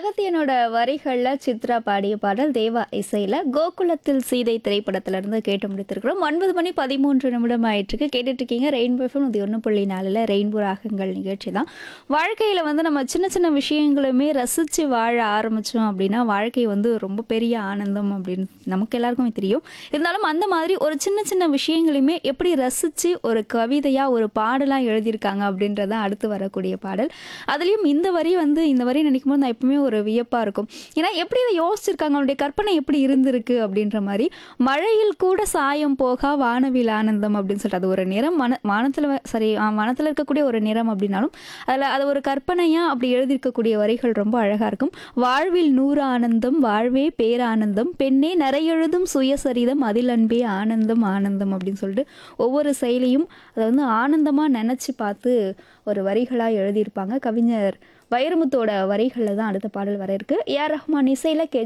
அகத்தியனோட வரிகளில் சித்ரா பாடிய பாடல் தேவா இசையில் கோகுலத்தில் சீதை திரைப்படத்திலிருந்து கேட்டு முடித்திருக்கிறோம் ஒன்பது மணி பதிமூன்று நிமிடம் ஆயிட்டுருக்கு கேட்டுட்டு இருக்கீங்க ரெயின்போ எஃப்எம் இது ஒன்று புள்ளி நாலில் ரெயின்போ ராகங்கள் நிகழ்ச்சி தான் வாழ்க்கையில் வந்து நம்ம சின்ன சின்ன விஷயங்களுமே ரசித்து வாழ ஆரம்பித்தோம் அப்படின்னா வாழ்க்கை வந்து ரொம்ப பெரிய ஆனந்தம் அப்படின்னு நமக்கு எல்லாருக்குமே தெரியும் இருந்தாலும் அந்த மாதிரி ஒரு சின்ன சின்ன விஷயங்களையுமே எப்படி ரசித்து ஒரு கவிதையாக ஒரு பாடலாக எழுதியிருக்காங்க அப்படின்றத அடுத்து வரக்கூடிய பாடல் அதுலேயும் இந்த வரி வந்து இந்த வரி நினைக்கும் போது நான் எப்பவுமே ஒரு வியப்பாக இருக்கும் ஏன்னா எப்படி இதை யோசிச்சிருக்காங்க அவனுடைய கற்பனை எப்படி இருந்திருக்கு அப்படின்ற மாதிரி மழையில் கூட சாயம் போகா வானவில் ஆனந்தம் அப்படின்னு சொல்லிட்டு அது ஒரு நிறம் வன வானத்தில் சரி வானத்தில் இருக்கக்கூடிய ஒரு நிறம் அப்படின்னாலும் அதில் அது ஒரு கற்பனையாக அப்படி எழுதியிருக்கக்கூடிய வரிகள் ரொம்ப அழகாக இருக்கும் வாழ்வில் நூறு ஆனந்தம் வாழ்வே பேரானந்தம் பெண்ணே நிறையெழுதும் சுயசரிதம் அதில் அன்பே ஆனந்தம் ஆனந்தம் அப்படின்னு சொல்லிட்டு ஒவ்வொரு செயலையும் அதை வந்து ஆனந்தமாக நினச்சி பார்த்து ஒரு வரிகளாக எழுதியிருப்பாங்க கவிஞர் வைரமுத்தோட வரிகளில் தான் அடுத்த பாடல் வர இருக்கு ஏஆர் ரஹ்மான் இசையில் கே